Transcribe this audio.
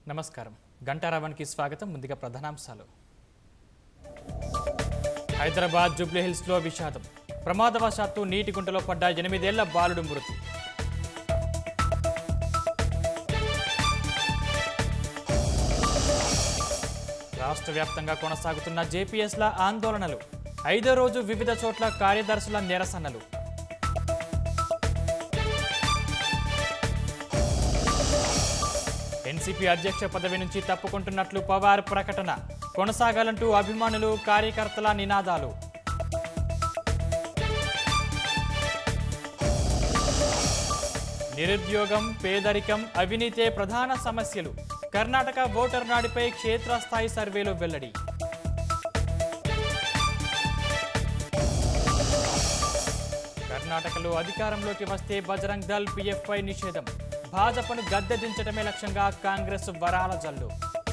నమస్కారం గంటారావానికి స్వాగతం ముందుగా ప్రధానాంశాలు హైదరాబాద్ జూబ్లీహిల్స్లో విషాదం ప్రమాదవశాత్తు నీటి గుంటలో పడ్డ ఎనిమిదేళ్ల బాలుడు మృతి రాష్ట్ర వ్యాప్తంగా కొనసాగుతున్న జేపీఎస్ల ఆందోళనలు ఐదో రోజు వివిధ చోట్ల కార్యదర్శుల నిరసనలు ఎన్సీపీ అధ్యక్ష పదవి నుంచి తప్పుకుంటున్నట్లు పవార్ ప్రకటన కొనసాగాలంటూ అభిమానులు కార్యకర్తల నినాదాలు నిరుద్యోగం పేదరికం అవినీతే ప్రధాన సమస్యలు కర్ణాటక ఓటర్ నాడిపై క్షేత్రస్థాయి సర్వేలో వెల్లడి కర్ణాటకలో అధికారంలోకి వస్తే బజరంగ్ దళ్ పీఎఫ్ఐ నిషేధం భాజపాను గద్దెదించడమే లక్ష్యంగా కాంగ్రెస్ వరాల జల్లు